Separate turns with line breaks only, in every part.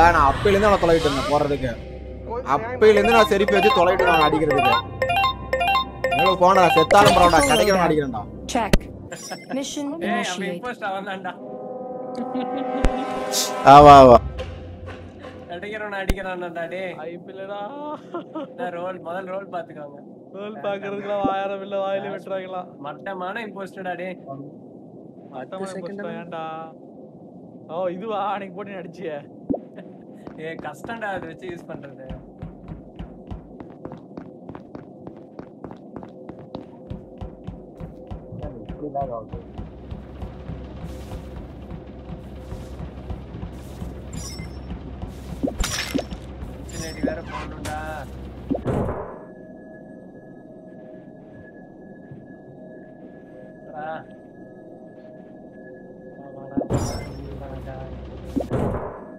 நான் அப்பையில இருந்து அவனை தொலைவிட்டு இருந்தேன் போறதுக்கு அப்பையில இருந்து நான் செருப்பி வச்சு தொலைவிட்டு நான் அடிக்கிறதுக்கு எங்களுக்கு போனா செத்தாலும் பரவாயில்ல கிடைக்கிறவன் அடிக்கிறேன்டா
Check. Mission
ஏய் அவன்
initiated.
இம்போஸ்ட் அவன் தான்டா
ஆவா ஆவா
அடிக்கிறவன் அடிக்கிறான்டா டேய்
ஐபிஎல்லடா
ரோல் முதல் ரோல் பாத்துக்கோங்க
ரோல் பாக்குறதுக்குலாம் ஆயிரம் இல்ல வாயில வெட்டுறாங்களா
மட்டமான இம்போஸ்டடா டேய்
ஏன்டா ஓ இதுவா அன்னைக்கு போட்டு நடிச்சிய
ஏய் கஷ்டம்டா அதை வச்சு யூஸ் பண்றது பின்னாடி வேற போகணும்டா ஆ. வாடா, வாடா, வாடா.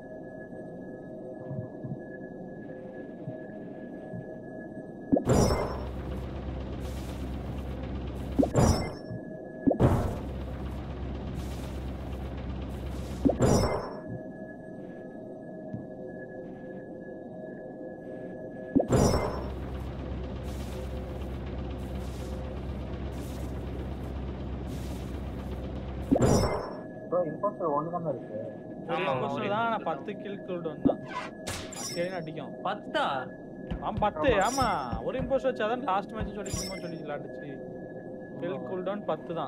தான் நான் பத்து கில் கோல்டு வந்தான் சரி அடிக்கும்
பத்தா
ஆமா பத்து ஆமா ஒரு இம்போஸ்ட் வச்சாதான் லாஸ்ட் மேட்ச் சொல்லி சும்மா சொல்லி விளையாடுச்சு கில் கூல் டவுன் பத்து தான்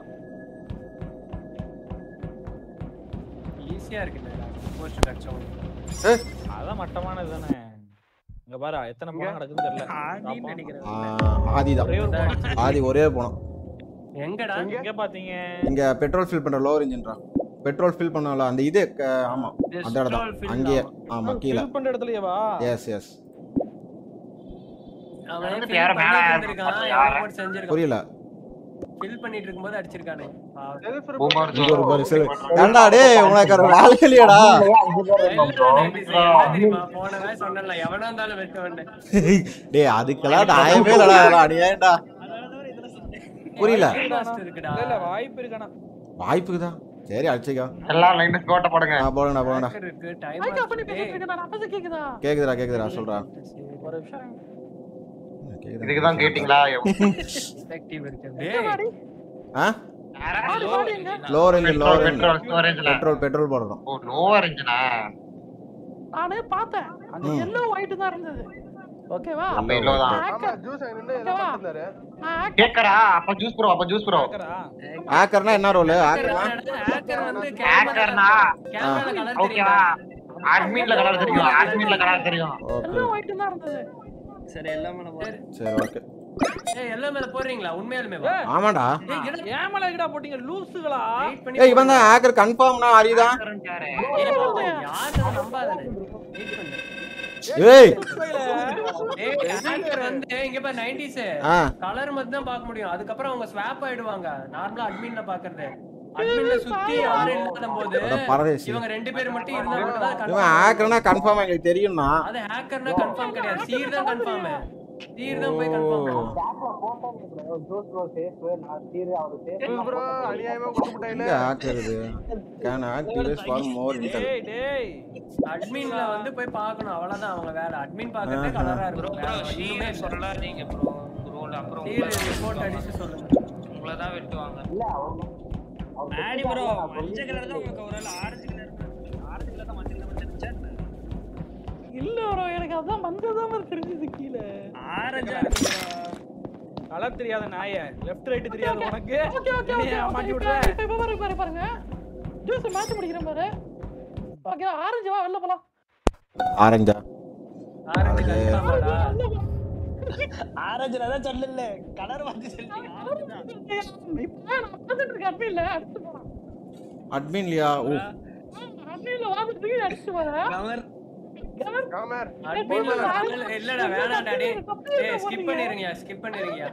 ஈஸியா இருக்குல்ல போஸ்ட் கட்சம்
அதான் மட்டமானது தானே இங்க பாரு எத்தனை பணம் நடக்குதுன்னு தெரியல
ஆதின்னு
பாப்போம்.
நினைக்கிறேன்
ஆதிதான்
ஒரே ஒரு பணம்.
ஆதி ஒரே போனோம்
எங்கடா
எங்க பாத்தீங்க
இங்க பெட்ரோல் ஃபில் பண்ற லோவர் இன்ஜின்ரா பெட்ரோல் ஃபில் பண்ணல அந்த இது க- ஆமா
This
அந்த இடம்
petrol
தான்
fill
அங்கேயே
ஆமா.
ஆமா கீழே
fill பண்ற இடத்துலயேவா
எஸ் எஸ்
அவன்
வந்து
fill
யார மேல
பண்ணிட்டு
யார
இருந்திருக்கான்,
யார?
எவனோ போட்டு செஞ்சிருக்கான்.
புரியல
fill பண்ணிட்டு இருக்கும்போது அடிச்சிருக்கானே. பாவம்.
பூமார்
இங்க ஒரு பாரு சரி ஏன்டா டேய் உனக்கு ஒரு வேலை இல்லையாடா
இல்லடா, nineties, என்ன தெரியுமா? போன வேலை சொன்னேன்ல, எவனா இருந்தாலும் வெட்டுவேன்னு.
டேய் அதுக்கெல்லாம் நியாயமே இல்லடா அதெல்லாம் அநியாயம்டா புரியல
Fast இருக்குடா.
இல்ல இல்ல வாய்ப்பு இருக்கானா
வாய்ப்புக்கு தான் சரி அடிச்சுக்கோ
எல்லாம் லைன் கோட்டை போடுங்க
ஆ போடுங்கடா போடுங்கடா
Hacker இருக்கு, time ஆச்சு. டேய்,
கேக்குதுடா கேக்குதுடா சொல்றா
ஒரு நிமிஷம்
இதுக்கு தான் கேட்டிங்களா
effective இருக்கு. டேய்,
ஆ lower engine
petrol
lower
petrol ஸ்டோரேஜ்ல
பெட்ரோல் பெட்ரோல் போடணும்
ஓ லோவர் இன்ஜினா
நானே பார்த்தேன் அந்த
ம்.
எல்லோ ஒயிட் தான் இருந்தது ஓகேவா
நம்ம இல்லோ தான்
ஓகேவா நான் hack-
கேக்கறா அப்ப ஜூஸ் ப்ரோ அப்ப ஜூஸ் ப்ரோ
ஹேக்கர்னா என்ன ரோல் ஹேக்கர்னா
hacker வந்து
ஹேக்கர்னா
camera ல colour
ஓகேவா
தெரியுதா?
அட்மின்ல கலர் தெரியும் அட்மின்ல கலர் தெரியும்
ஓகே
எல்லோ ஒயிட் தான் இருந்தது
சரி எல்லாமே நம்ம
சரி ஓகே
ஏய் எல்லாம் மேல போறீங்களா உண்மையாலுமே வா
ஆமாடா
ஏய் என்னடா
ஏன் மேல கிடா போட்டீங்க லூசுகளா
வெயிட் பண்ணி
ஏய் இவன் தான் ஹேக்கர் கன்ஃபார்ம்னா அரிதா
ஏய், யாரு அதை நம்பாதே வெயிட் பண்ணு
ஏய்
ஏய் hacker வந்து இங்க பாரு 90s
ஆ
கலர் மட்டும் தான் பார்க்க முடியும் அதுக்கப்புறம் அவங்க ஸ்வாப் ஆயிடுவாங்க நார்மலா அட்மின்ல பாக்குறது அட்மின்ல சுத்தி யாரும் இல்லாத போது
அட பரதேசி
இவங்க ரெண்டு பேர் மட்டும் இருந்தா மட்டும் தான்
இவன்
confirm.
ஹேக்கர்னா கன்ஃபார்ம் எங்களுக்கு தெரியும்னா
அது ஹேக்கர்னா கன்ஃபார்ம் கிடையாது சீர் தான் கன்ஃபார்ம் சீர் தான் போய் கன்ஃபார்ம்
எங்க ஹேக்கர் இது can activate for more intel
டேய் டேய்
அட்மின்ல வந்து போய் பார்க்கணும் அவ்வளவுதான் அவங்க வேலை அட்மின் பார்க்கறதே கலரா இருக்கும் வேற ஒண்ணுமே இல்ல.
சொல்லாதீங்க ப்ரோ ரோல் அப்புறம்
சீர் ரிப்போர்ட் அடிச்சு சொல்லுங்க
உங்களை தான் வெட்டுவாங்க ஆடி ப்ரோ மஞ்சள் கலர் தான் உங்களுக்கு ஒரு ஆரஞ்சு கலர் ஆரஞ்சு கலர் தான் மஞ்சள் கலர் தெரிஞ்சா
இல்ல ப்ரோ எனக்கு அதான் மஞ்சள் தான் bro தெரிஞ்சது கீழே
ஆரஞ்சா
கலர் தெரியாத நாய லெஃப்ட் ரைட் தெரியாது உனக்கு
ஓகே ஓகே ஓகே
என்னைய மாட்டி
இப்போ
விடுற
இப்போ பாருங்க பாருங்க பாருங்க ஜூஸ் மேட்ச் முடிக்கிறேன் பாரு ஓகே ஆரஞ்சு வா வெளில போலாம்
ஆரஞ்சா
ஆரஞ்சு கன்ஃபார்மாடா
ஆரஞ்சுல தான் சொல்லல கலர் மாத்தி சொல்லிட்டீங்க
இப்போ நான் பார்த்துட்டு இருக்கேன் அட்மின்ல அடிச்சு போறான்
அட்மின்லியா ஓ
அட்மின்ல வாங்கிட்டு இருக்கு அடிச்சு போறேன்
அட்மின்ல இல்ல- இல்லடா வேணாம்டா டேய் டேய் ஸ்கிப் பண்ணிருங்கயா ஸ்கிப் பண்ணிருங்கயா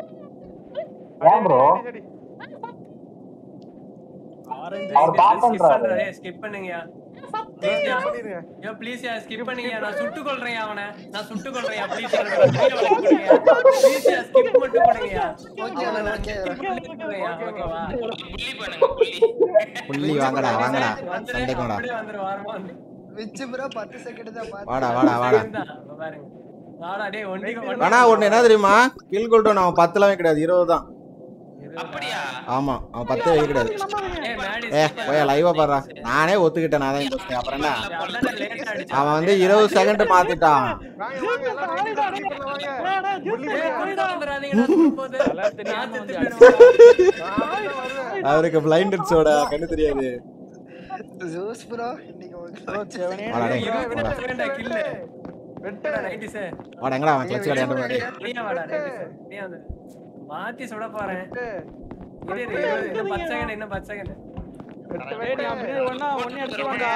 ஆரஞ்சு
ஸ்கிப் பண்றே ஸ்கிப் பண்ணுங்கயா யோ ப்ளீஸ் யா ஸ்கிப் பண்ணுங்க நான் சுட்டு கொல்றேன் அவனை நான் சுட்டு கொல்றேன் ப்ளீஸ் ப்ளீஸ் யா ஸ்கிப் மட்டும் பண்ணுங்கயா ஓகே நான் ஸ்கிப் பண்ணுங்கயா ஓகேவா
புள்ளி பண்ணுங்க புள்ளி
புள்ளி வாங்கடா வாங்கடா
வந்துரு
சண்டைக்கு வாடா
அப்படியே வந்துரு வாரமா வந்து
விச்சு ப்ரோ பத்து செகண்ட் தான் பாத்து
வாடா வாடா வாடா
இந்தா, இங்க பாருங்க வாடா டேய் ஒண்டிக்கு
ஆனா ஒண்ணு என்ன தெரியுமா கில் கோல்டன் அவன் பத்துலவே கிடையாது இருபது தான்
அப்படியா
ஆமா அவன் பத்து வைக்க கிடையாது
ஏய் மேடி
ஏ போய் லைவா பாடுறா நானே ஒத்துக்கிட்டேன் நான் தான் imposter. அப்புறம் என்ன
அவ்வளவு லேட் ஆயிடுச்சு
அவன் வந்து இருபது செகண்ட் மாத்திட்டான்
வாங்க வாங்க எல்லாரும் ரைட் சைடு வாங்க
ஏய் கொண்டு வந்துறாதீங்க நான் போகும்போது
தலை தெரியாம
நான்
வந்து
செத்து
வருவேன்
அவருக்கு பிளைண்டட்ஸோட கண்ணு தெரியாது
ஜூஸ் ப்ரோ இன்னைக்கு உங்களுக்கு
வாடா டேய்,
இருபது
வாடா.
செகண்டா கில்லு
வெட்டு
நைன்டி சார்
வாடா எங்கடா அவன் கிளச்சு கிடையாது
நீயா வாடா நைன்டி சார் நீ வந்து மாத்தி சுட போறேன் இரு, இரு, இரு, இன்னும் பத்து செகண்ட் இன்னும் பத்து செகண்ட்
டேய் நீ அப்படியே ஒண்ணா ஒண்ணே அடிச்சிருவான்டா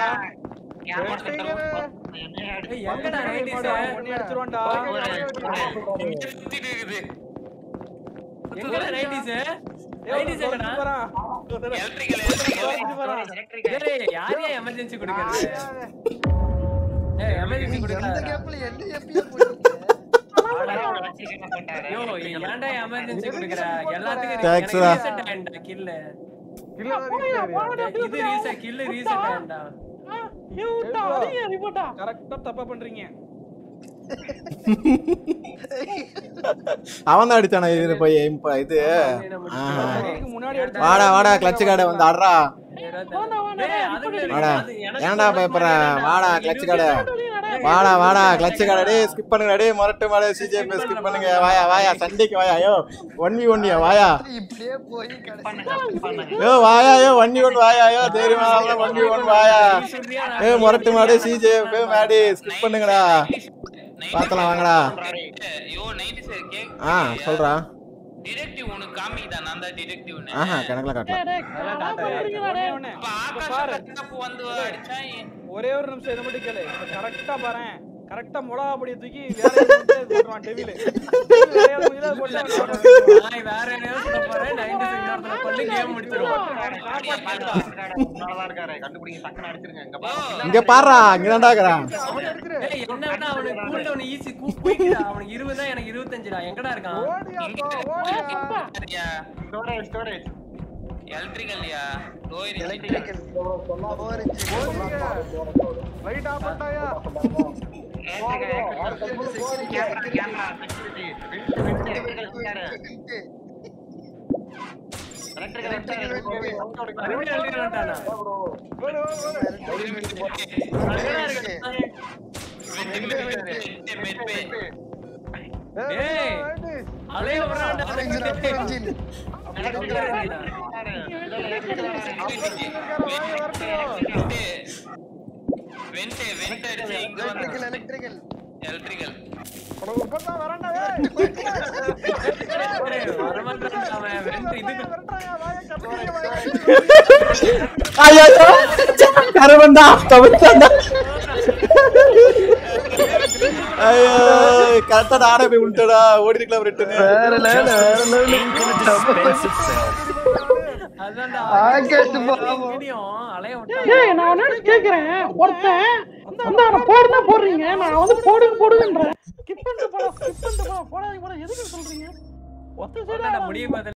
ஏய் எங்கடா நைன்டி சார்
ஒண்ணே அடிச்சிருவான்டா
சுத்திட்டு இருக்குது
எங்கடா நைன்டி சார் நைன்டி செகண்டா
வரான்.
எலக்ட்ரிக்கல்
ஏய் யார் ஏன் எமர்ஜென்சி கொடுக்கறது ஏய் எமர்ஜென்சி
எந்த
கொடுக்கறாங்க
கேப்ல என்ன எப்படியா போட்டீங்க
ஐயோ ஏன்டா எமர்ஜென்சி கொடுக்கற எல்லாத்துக்கும்
Thanks
எனக்கு
டா.
ரீசெட் ஆயிண்டா கில்ல
இல்ல ரீச்
இது ரீசெட் கில் ரீசெட் ஆயிண்டா
ரிப்போர்ட்டா
கரெக்டா தப்பா பண்றீங்க
அவன் தான் அடிச்சானா இது போய் இப்ப இது ஆஹா.
இதுக்கு முன்னாடி அடிச்சா
வாடா வாடா கிளச்சு காடை வந்து ஆடுறா
ஏய் அதுக்குள்ள
வாடா.
அது எனக்கு
ஏன்டா பயப்படுற வாடா கிளச்சு காடை வாடா வாடா கிளச்சு காடை டேய் ஸ்கிப் பண்ணுங்க டேய் மொரட்டு மாடு சிஜேபி ஸ்கிப் பண்ணுங்க வாயா வாயா சண்டைக்கு வாயா ஐயோ ஒன் வி ஒன்னியா வாயா
இப்படியே போய் கடைசி
யோ வாயா யோ ஒன் வி ஒன் வாயா யோ தெரியுமா ஒன் வி ஒன் வாயா ஏ மொரட்டு மாடு சிஜேபி மேடி ஸ்கிப் பண்ணுங்கடா பாத்தலாம் வாங்கடா
ஐயோ நைன்டி சார் கேக்
ஆ சொல்றா
டிடெக்டிவ் உனக்கு காமிக்குதா நான் தான் டிடெக்டிவ்னு
ஆஹா கணக்குல காட்டலாம்
ஒண்ணே ஒண்ணே.
அப்ப ஆகாஷ் கண்ணப்பு வந்து அடிச்சா ஏன்?
ஒரே ஒரு நிமிஷம் இதை மட்டும் கேளு இப்ப கரெக்டா பாரு கரெக்டா மிளகா பொடியை தூக்கி வேற எதுவும் போட்டுருவான் டெவிலு வேற எதுவும் முடியல, அது போட்டு அவனை
நான் வேற என்ன சொல்ல போறேன் 90 செகண்ட் கொண்டு கேம் முடிச்சிருவோம்
முன்னாலதான் இருக்காரு கண்டுபிடிங்க டக்குன்னு அடிச்சிருங்க இங்க பாருங்க
இங்க பாடுறா இங்கதான்டா இருக்கிறான்
ஏய் என்ன வேணா அவனுக்கு கூல் டவுன் ஈஸி குயிக்டா அவனுக்கு 20 தான் எனக்கு 25 டா எங்கடா இருக்கான்
ஓடியா ஓடியா
சரியா
ஸ்டோரேஜ் ஸ்டோரேஜ்
எலக்ட்ரிக்கல்யா டோர்
எலக்ட்ரிக்கல்
ரைட் ஆஃப் பண்ணிட்டாயா
கேமரா கேமரா செக்யூரிட்டி
மறுபடியும் அழுகி வந்துட்டானா
ஓடு ஓடு ஓடு
அங்கடா இருக்கான் ஏய் அலைய வரான்டா
வெண்ட் வெண்ட் அடிச்சு இங்க வந்து
எலக்ட்ரிக்கல்
எலக்ட்ரிக்கல்
உனக்கு இப்பதான் வரண்டா ஏய்
வரமாட்டான் அவன் வெண்ட் இதுக்கு
வரட்டாயா வாயை கட்டிங்க வாயை
ஐயோ கருவண்டா கவிழ்த்தாண்டா ஐயோ கரெக்டா நானே போய் விட்டுடா ஓடி இருக்கலாம் ரிட்டனு
அதான்டா
ஆகாஷ் பாவம்.
வீடியும் அலைய விட்டான்
ஏய் நான் என்ன கேக்குறேன் ஒருத்தன் வந்து அவனை போடுனா போடுறீங்க நான் வந்து போடுங்க போடுங்கன்றேன் ஸ்கிப் பண்ணிட்டு போலாம் ஸ்கிப் பண்ணிட்டு போலாம் போடாதீங்க போடா எதுக்கு சொல்றீங்க ஒத்த சைடா
முடியும்